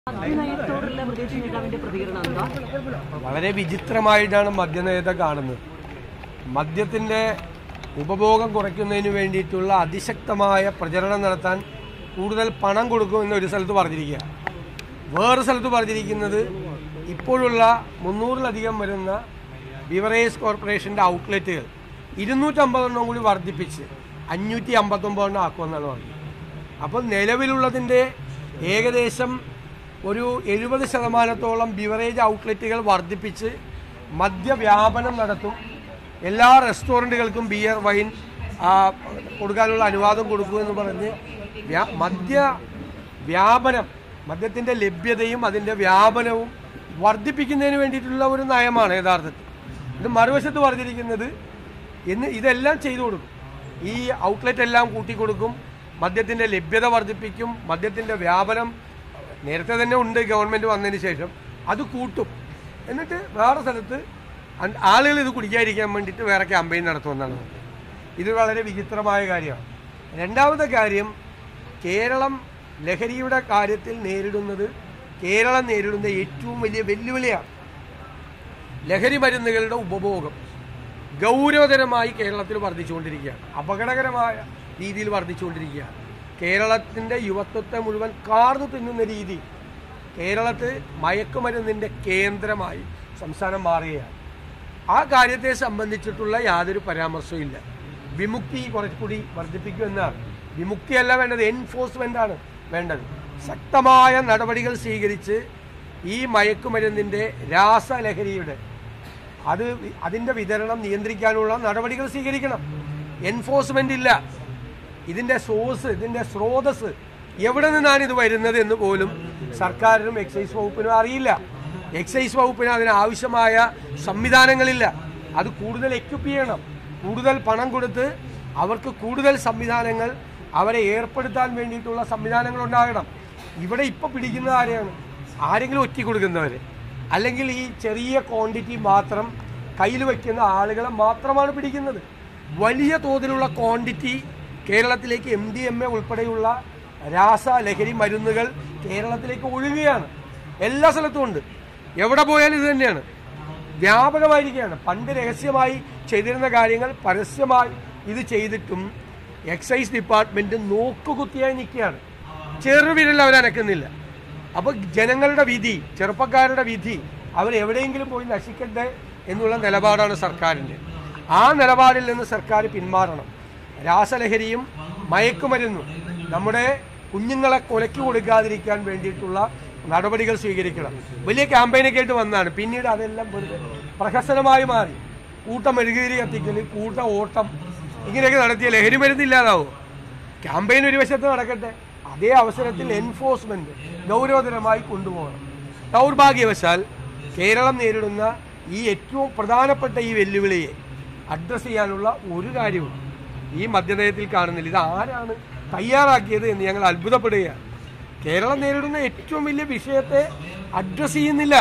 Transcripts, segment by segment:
മദ്യനയത്തോടുള്ള പ്രതിപക്ഷ നേതാവിന്റെ പ്രതികരണം എന്താ വളരെ വിചിത്രമായിട്ടാണ് മദ്യനയത്തെ കാണുന്നത് മദ്യത്തിൻ്റെ ഉപഭോഗം കുറയ്ക്കുന്നതിന് വേണ്ടിയിട്ടുള്ള അതിശക്തമായ പ്രചരണം നടത്താൻ കൂടുതൽ പണം കൊടുക്കുമെന്ന് ഒരു സ്ഥലത്ത് പറഞ്ഞിരിക്കുക വേറെ സ്ഥലത്ത് പറഞ്ഞിരിക്കുന്നത് ഇപ്പോഴുള്ള മുന്നൂറിലധികം വരുന്ന ബിവറേജ് കോർപ്പറേഷൻ്റെ ഔട്ട്ലെറ്റുകൾ ഇരുന്നൂറ്റമ്പതെണ്ണം കൂടി വർദ്ധിപ്പിച്ച് അഞ്ഞൂറ്റി അമ്പത്തൊമ്പതെണ്ണം ആക്കുമെന്നാണ് പറഞ്ഞത് അപ്പോൾ നിലവിലുള്ളതിൻ്റെ ഏകദേശം ഒരു എഴുപത് ശതമാനത്തോളം ബിവറേജ് ഔട്ട്ലെറ്റുകൾ വർദ്ധിപ്പിച്ച് മദ്യവ്യാപനം നടത്തും എല്ലാ റെസ്റ്റോറൻറ്റുകൾക്കും ബിയർ വൈൻ ആ, കൊടുക്കാനുള്ള അനുവാദം കൊടുക്കുമെന്ന് പറഞ്ഞ് വ്യാ- മദ്യ വ്യാപനം മദ്യത്തിൻ്റെ ലഭ്യതയും അതിൻ്റെ വ്യാപനവും വർദ്ധിപ്പിക്കുന്നതിന് വേണ്ടിയിട്ടുള്ള ഒരു നയമാണ് യഥാർത്ഥത്തിൽ ഇത് മറുവശത്ത് പറഞ്ഞിരിക്കുന്നത് ഇന്ന് ഇതെല്ലാം ചെയ്തു കൊടുക്കും ഈ ഔട്ട്ലെറ്റ് എല്ലാം കൂട്ടിക്കൊടുക്കും മദ്യത്തിൻ്റെ ലഭ്യത വർദ്ധിപ്പിക്കും മദ്യത്തിൻ്റെ വ്യാപനം നേരത്തെ തന്നെ ഉണ്ട് ഗവൺമെൻറ് വന്നതിന് ശേഷം അത് കൂട്ടും എന്നിട്ട് വേറെ സ്ഥലത്ത് അൻ- ആളുകൾ ഇത് കുടിക്കാതിരിക്കാൻ വേണ്ടിയിട്ട് വേറെ ക്യാമ്പയിൻ നടത്തുമെന്നാണ് പറഞ്ഞത് ഇത് വളരെ വിചിത്രമായ കാര്യമാണ് രണ്ടാമത്തെ കാര്യം കേരളം ലഹരിയുടെ കാര്യത്തിൽ നേരിടുന്നത് കേരളം നേരിടുന്ന ഏറ്റവും വലിയ വെല്ലുവിളിയാണ് ലഹരി മരുന്നുകളുടെ ഉപഭോഗം ഗൗരവതരമായി കേരളത്തിൽ വർദ്ധിച്ചുകൊണ്ടിരിക്കുകയാണ് അപകടകരമായ രീതിയിൽ വർദ്ധിച്ചുകൊണ്ടിരിക്കുകയാണ് കേരളത്തിൻ്റെ യുവത്വത്തെ മുഴുവൻ കാർന്നു തിന്നുന്ന രീതി കേരളത്തിൽ മയക്കുമരുന്നിൻ്റെ കേന്ദ്രമായി സംസ്ഥാനം മാറുകയാണ് ആ കാര്യത്തെ സംബന്ധിച്ചിട്ടുള്ള യാതൊരു പരാമർശവും ഇല്ല വിമുക്തി കുറച്ചുകൂടി വർദ്ധിപ്പിക്കുമെന്നാണ് വിമുക്തിയല്ല വേണ്ടത് എൻഫോഴ്സ്മെൻ്റ് ആണ് വേണ്ടത് ശക്തമായ നടപടികൾ സ്വീകരിച്ച് ഈ മയക്കുമരുന്നിൻ്റെ രാസലഹരിയുടെ അത് വി- അതിൻ്റെ വിതരണം നിയന്ത്രിക്കാനുള്ള നടപടികൾ സ്വീകരിക്കണം എൻഫോഴ്സ്മെന്റ് ഇല്ല ഇതിൻ്റെ സോഴ്സ് ഇതിൻ്റെ സ്രോതസ് എവിടെ നിന്നാണ് ഇത് വരുന്നത് എന്ന് പോലും സർക്കാരിനും എക്സൈസ് വകുപ്പിനും അറിയില്ല എക്സൈസ് വകുപ്പിന് അതിനാവശ്യമായ സംവിധാനങ്ങളില്ല അത് കൂടുതൽ എക്യുപ്പ് ചെയ്യണം കൂടുതൽ പണം കൊടുത്ത് അവർക്ക് കൂടുതൽ സംവിധാനങ്ങൾ അവരെ ഏർപ്പെടുത്താൻ വേണ്ടിയിട്ടുള്ള സംവിധാനങ്ങൾ ഉണ്ടാകണം ഇവിടെ ഇപ്പോൾ പിടിക്കുന്നത് ആരെയാണ് ആരെങ്കിലും ഒറ്റി കൊടുക്കുന്നവരെ അല്ലെങ്കിൽ ഈ ചെറിയ ക്വാണ്ടിറ്റി മാത്രം കയ്യിൽ വയ്ക്കുന്ന ആളുകളെ മാത്രമാണ് പിടിക്കുന്നത് വലിയ തോതിലുള്ള ക്വാണ്ടിറ്റി കേരളത്തിലേക്ക് എം ഡി എം എ ഉൾപ്പെടെയുള്ള രാസ ലഹരി മരുന്നുകൾ കേരളത്തിലേക്ക് ഒഴുകുകയാണ് എല്ലാ സ്ഥലത്തും ഉണ്ട് എവിടെ പോയാലും ഇത് തന്നെയാണ് വ്യാപകമായിരിക്കുകയാണ് പണ്ട് രഹസ്യമായി ചെയ്തിരുന്ന കാര്യങ്ങൾ പരസ്യമായി ഇത് ചെയ്തിട്ടും എക്സൈസ് ഡിപ്പാർട്ട്മെന്റ് നോക്കുകുത്തിയായി നിൽക്കുകയാണ് ചെറുവിരൽ അവരനക്കുന്നില്ല അപ്പോൾ ജനങ്ങളുടെ വിധി ചെറുപ്പക്കാരുടെ വിധി അവർ എവിടെയെങ്കിലും പോയി നശിക്കട്ടെ എന്നുള്ള നിലപാടാണ് സർക്കാരിൻ്റെ ആ നിലപാടിൽ നിന്ന് സർക്കാർ പിന്മാറണം രാസലഹരിയും മയക്കുമരുന്നും നമ്മുടെ കുഞ്ഞുങ്ങളെ കൊലയ്ക്ക് കൊടുക്കാതിരിക്കാൻ വേണ്ടിയിട്ടുള്ള നടപടികൾ സ്വീകരിക്കണം വലിയ ക്യാമ്പയിനൊക്കെ ആയിട്ട് വന്നതാണ് പിന്നീട് അതെല്ലാം വെറുതെ പ്രഹസനമായി മാറി കൂട്ടം മെഴുകുതിരി കത്തിക്കൽ കൂട്ട ഓട്ടം ഇങ്ങനെയൊക്കെ നടത്തിയ ലഹരി മരുന്ന് ഇല്ലാതാവും ക്യാമ്പയിൻ ഒരു വശത്ത് നടക്കട്ടെ അതേ അവസരത്തിൽ എൻഫോഴ്സ്മെന്റ് ഗൗരവതരമായി കൊണ്ടുപോകണം ദൗർഭാഗ്യവശാൽ കേരളം നേരിടുന്ന ഈ ഏറ്റവും പ്രധാനപ്പെട്ട ഈ വെല്ലുവിളിയെ അഡ്രസ്സ് ചെയ്യാനുള്ള ഒരു കാര്യവും ഈ മദ്യനയത്തിൽ കാണുന്നില്ല ഇത് ആരാണ് തയ്യാറാക്കിയത് എന്ന് ഞങ്ങൾ അത്ഭുതപ്പെടുകയാണ് കേരളം നേരിടുന്ന ഏറ്റവും വലിയ വിഷയത്തെ അഡ്രസ്സ് ചെയ്യുന്നില്ല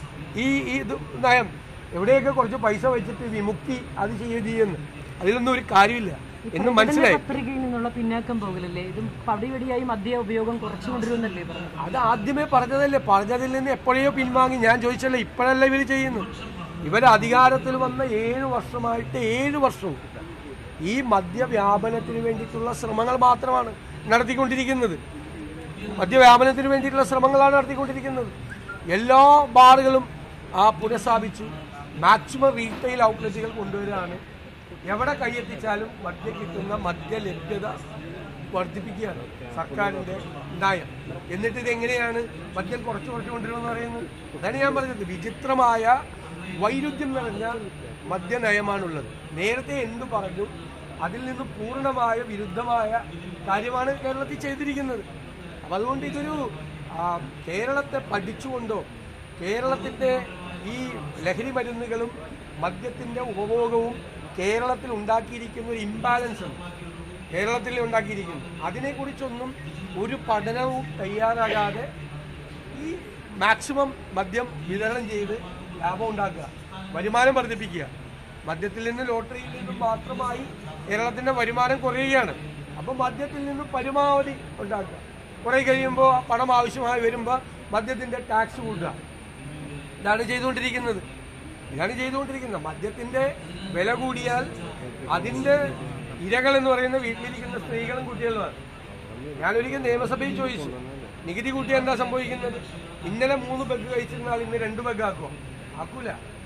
ഈ ഈ ഇത് നയം എവിടെയൊക്കെ കുറച്ച് പൈസ വെച്ചിട്ട് വിമുക്തി അത് ചെയ്യുക ചെയ്യുന്നു അതിലൊന്നും ഒരു കാര്യമില്ല എന്ന് മനസ്സിലായി പത്രികയിൽ നിന്നുള്ള പിന്നാക്കം പോകലല്ലേ ഇതും പടിപടിയായി മദ്യ ഉപയോഗം കുറച്ചുകൊണ്ടിരുന്നല്ലേ പറഞ്ഞത് അത് ആദ്യമേ പറഞ്ഞതല്ലേ പറഞ്ഞതിൽ നിന്ന് എപ്പോഴയോ പിൻവാങ്ങി ഞാൻ ചോദിച്ചല്ലേ ഇപ്പോഴല്ല ഇവർ ചെയ്യുന്നു ഇവർ അധികാരത്തിൽ വന്ന ഏഴ് വർഷമായിട്ട് ഏഴ് വർഷവും ഈ മദ്യവ്യാപനത്തിന് വേണ്ടിയിട്ടുള്ള ശ്രമങ്ങൾ മാത്രമാണ് നടത്തിക്കൊണ്ടിരിക്കുന്നത് മദ്യവ്യാപനത്തിന് വേണ്ടിയിട്ടുള്ള ശ്രമങ്ങളാണ് നടത്തിക്കൊണ്ടിരിക്കുന്നത് എല്ലാ ബാറുകളും ആ പുനഃസ്ഥാപിച്ചു മാക്സിമം റീറ്റെയിൽ ഔട്ട്ലെറ്റുകൾ കൊണ്ടുവരികയാണ് എവിടെ കൈയെത്തിച്ചാലും മദ്യം കിട്ടുന്ന മദ്യ ലഭ്യത വർദ്ധിപ്പിക്കുകയാണ് സർക്കാരിന്റെ നയം എന്നിട്ട് ഇത് എങ്ങനെയാണ് മദ്യം കുറച്ച് കുറച്ച് കൊണ്ടുവരുമെന്ന് പറയുന്നത് അതാണ് ഞാൻ പറഞ്ഞത് വിചിത്രമായ വൈരുദ്ധ്യം നിറഞ്ഞ മദ്യനയമാണുള്ളത് നേരത്തെ എന്തു പറഞ്ഞു അതിൽ നിന്ന് പൂർണ്ണമായ വിരുദ്ധമായ കാര്യമാണ് കേരളത്തിൽ ചെയ്തിരിക്കുന്നത് അപ്പം അതുകൊണ്ട് ഇതൊരു ആ, കേരളത്തെ പഠിച്ചുകൊണ്ടോ കേരളത്തിൻ്റെ ഈ ലഹരി മരുന്നുകളും മദ്യത്തിൻ്റെ ഉപഭോഗവും കേരളത്തിൽ ഉണ്ടാക്കിയിരിക്കുന്ന ഒരു ഇംബാലൻസ് ഉണ്ട് കേരളത്തിൽ ഉണ്ടാക്കിയിരിക്കുന്നു അതിനെക്കുറിച്ചൊന്നും ഒരു പഠനവും തയ്യാറാകാതെ ഈ മാക്സിമം മദ്യം വിതരണം ചെയ്ത് ലാഭം ഉണ്ടാക്കുക വരുമാനം വർദ്ധിപ്പിക്കുക മദ്യത്തിൽ നിന്ന് ലോട്ടറിയിൽ നിന്നും മാത്രമായി കേരളത്തിന്റെ വരുമാനം കുറയുകയാണ് അപ്പോൾ മദ്യത്തിൽ നിന്നും പരമാവധി ഉണ്ടാക്കുക കുറെ കഴിയുമ്പോൾ പണം ആവശ്യമായി വരുമ്പോൾ മദ്യത്തിന്റെ ടാക്സ് കൂട്ടുക ഇതാണ് ചെയ്തുകൊണ്ടിരിക്കുന്നത് ഇതാണ് ചെയ്തുകൊണ്ടിരിക്കുന്നത് മദ്യത്തിന്റെ വില കൂടിയാൽ അതിന്റെ ഇരകൾ എന്ന് പറയുന്ന വീട്ടിലിരിക്കുന്ന സ്ത്രീകളും കുട്ടികളുമാണ് ഞാനൊരിക്കൽ നിയമസഭയിൽ ചോദിച്ചു നികുതി കൂട്ടിയാൽ എന്താ സംഭവിക്കുന്നത് ഇന്നലെ മൂന്ന് ബഗ് കഴിച്ചിരുന്നാൽ ഇന്ന് രണ്ട് ബഗ് ആക്കുമോ ആക്കൂല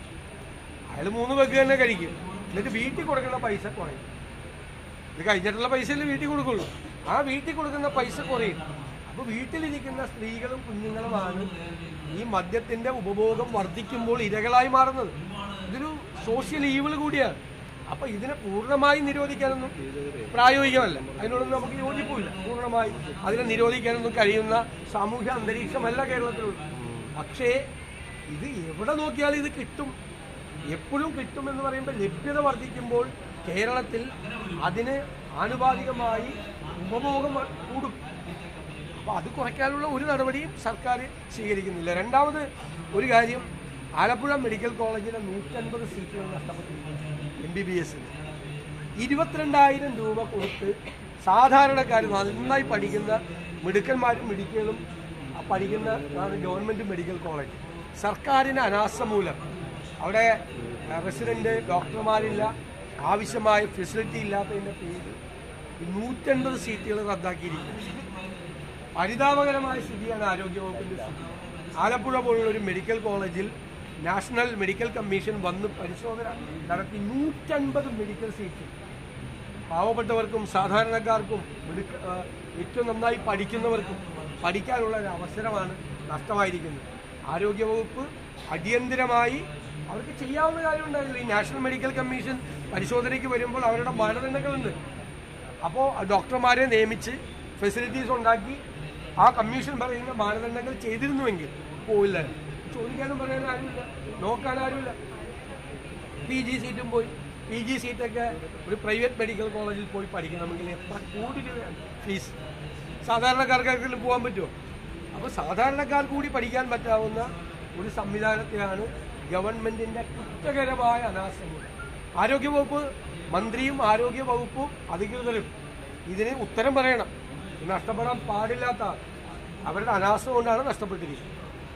അയാൾ മൂന്ന് ബഗ് തന്നെ കഴിക്കും എന്നിട്ട് വീട്ടിൽ കൊടുക്കുന്ന പൈസ കുറയും ഇത് കഴിഞ്ഞിട്ടുള്ള പൈസയല്ലേ വീട്ടിൽ കൊടുക്കുള്ളൂ ആ വീട്ടിൽ കൊടുക്കുന്ന പൈസ കുറയും അപ്പൊ വീട്ടിലിരിക്കുന്ന സ്ത്രീകളും കുഞ്ഞുങ്ങളുമാണ് ഈ മദ്യത്തിന്റെ ഉപഭോഗം വർദ്ധിക്കുമ്പോൾ ഇരകളായി മാറുന്നത് ഇതൊരു സോഷ്യൽ ഈവിൾ കൂടിയാണ് അപ്പൊ ഇതിനെ പൂർണ്ണമായി നിരോധിക്കാനൊന്നും പ്രായോഗികമല്ല അതിനോടൊന്നും നമുക്ക് യോജിപ്പില്ല പൂർണ്ണമായി അതിനെ നിരോധിക്കാനൊന്നും കഴിയുന്ന സാമൂഹ്യ അന്തരീക്ഷമല്ല കേരളത്തിലുള്ളത് പക്ഷേ ഇത് എവിടെ നോക്കിയാലും ഇത് കിട്ടും എപ്പോഴും കിട്ടുമെന്ന് പറയുമ്പോൾ ലഭ്യത വർദ്ധിക്കുമ്പോൾ കേരളത്തിൽ അതിന് ആനുപാതികമായി ഉപഭോഗം വ- കൂടും അപ്പൊ അത് കുറയ്ക്കാനുള്ള ഒരു നടപടിയും സർക്കാർ സ്വീകരിക്കുന്നില്ല രണ്ടാമത് ഒരു കാര്യം ആലപ്പുഴ മെഡിക്കൽ കോളേജിലെ നൂറ്റൻപത് സീറ്റുകൾ നഷ്ടപ്പെട്ടിരിക്കുന്നു എം ബി ബി എസിന് ഇരുപത്തിരണ്ടായിരം രൂപ കൊടുത്ത് സാധാരണക്കാർ നന്നായി പഠിക്കുന്ന മിടുക്കന്മാരും മിടുക്കുകളും പഠിക്കുന്ന ആണ് ഗവൺമെന്റ് മെഡിക്കൽ കോളേജ് സർക്കാരിന് അനാസ്ഥ മൂലം അവിടെ റെസിഡന്റ് ഡോക്ടർമാരില്ല ആവശ്യമായ ഫെസിലിറ്റി ഇല്ലാത്തതിന്റെ പേരിൽ ഈ നൂറ്റൻപത് സീറ്റുകൾ റദ്ദാക്കിയിരിക്കുന്നു പരിതാപകരമായ സ്ഥിതിയാണ് ആരോഗ്യവകുപ്പിന്റെ സ്ഥിതി ആലപ്പുഴ പോലുള്ള ഒരു മെഡിക്കൽ കോളേജിൽ നാഷണൽ മെഡിക്കൽ കമ്മീഷൻ വന്ന് പരിശോധന നടത്തി നൂറ്റൻപത് മെഡിക്കൽ സീറ്റ് പാവപ്പെട്ടവർക്കും സാധാരണക്കാർക്കും മിടുക്ക- ആ, ഏറ്റവും നന്നായി പഠിക്കുന്നവർക്കും പഠിക്കാനുള്ള ഒരു അവസരമാണ് നഷ്ടമായിരിക്കുന്നത് ആരോഗ്യവകുപ്പ് അടിയന്തിരമായി അവർക്ക് ചെയ്യാവുന്ന കാര്യം ഉണ്ടായില്ല ഈ നാഷണൽ മെഡിക്കൽ കമ്മീഷൻ പരിശോധനയ്ക്ക് വരുമ്പോൾ അവരുടെ മാനദണ്ഡങ്ങളുണ്ട് അപ്പോൾ ഡോക്ടർമാരെ നിയമിച്ച് ഫെസിലിറ്റീസ് ഉണ്ടാക്കി ആ കമ്മീഷൻ പറയുന്ന മാനദണ്ഡങ്ങൾ ചെയ്തിരുന്നുവെങ്കിൽ പോയില്ല ചോദിക്കാനും പറയാനും ആരുമില്ല നോക്കാൻ ആരുമില്ല പി ജി സീറ്റും പോയി പി ജി സീറ്റൊക്കെ ഒരു പ്രൈവറ്റ് മെഡിക്കൽ കോളേജിൽ പോയി പഠിക്കണമെങ്കിൽ എത്ര കോടി രൂപയാണ് ഫീസ് സാധാരണക്കാർക്കെങ്കിലും പോകാൻ പറ്റുമോ അപ്പോൾ സാധാരണക്കാർ കൂടി പഠിക്കാൻ പറ്റാവുന്ന ഒരു സംവിധാനത്തെയാണ് ഗവൺമെന്റിന്റെ കുറ്റകരമായ അനാസ്ഥകൾ ആരോഗ്യവകുപ്പ് മന്ത്രിയും ആരോഗ്യ വകുപ്പും അധികൃതരും ഇതിന് ഉത്തരം പറയണം ഇത് നഷ്ടപ്പെടാൻ പാടില്ലാത്ത അവരുടെ അനാസ്ഥ കൊണ്ടാണ് നഷ്ടപ്പെട്ടിരിക്കുന്നത്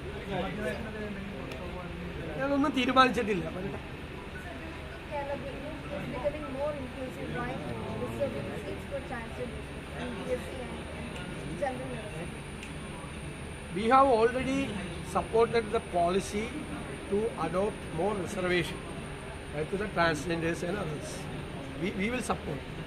ഞാനൊന്നും തീരുമാനിച്ചിട്ടില്ല പറയട്ടെ. Kerala is becoming more inclusive by reserving seats for transit in BSc and general nursing. we have already supported the policy to adopt more reservation uh, to the transgenders and others. We, we will support.